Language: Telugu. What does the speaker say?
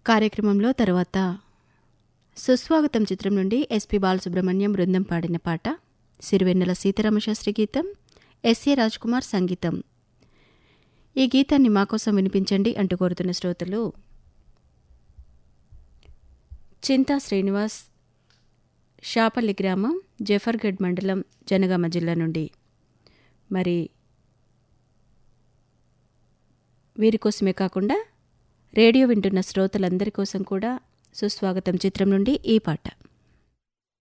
కార్యక్రమంలో తర్వాత సుస్వాగతం చిత్రం నుండి ఎస్పి బాలసుబ్రహ్మణ్యం బృందం పాడిన పాట సిరివెన్నెల సీతారామశాస్త్రి గీతం ఎస్ఏ కుమార్ సంగీతం ఈ గీతాన్ని మాకోసం వినిపించండి అంటూ కోరుతున్న శ్రోతలు చింతా శ్రీనివాస్ షాపల్లి గ్రామం జఫర్గఢ్ మండలం జనగామ జిల్లా నుండి మరి వీరి కోసమే కాకుండా రేడియో వింటున్న శ్రోతలందరి కోసం కూడా సుస్వాగతం చిత్రం నుండి ఈ పాట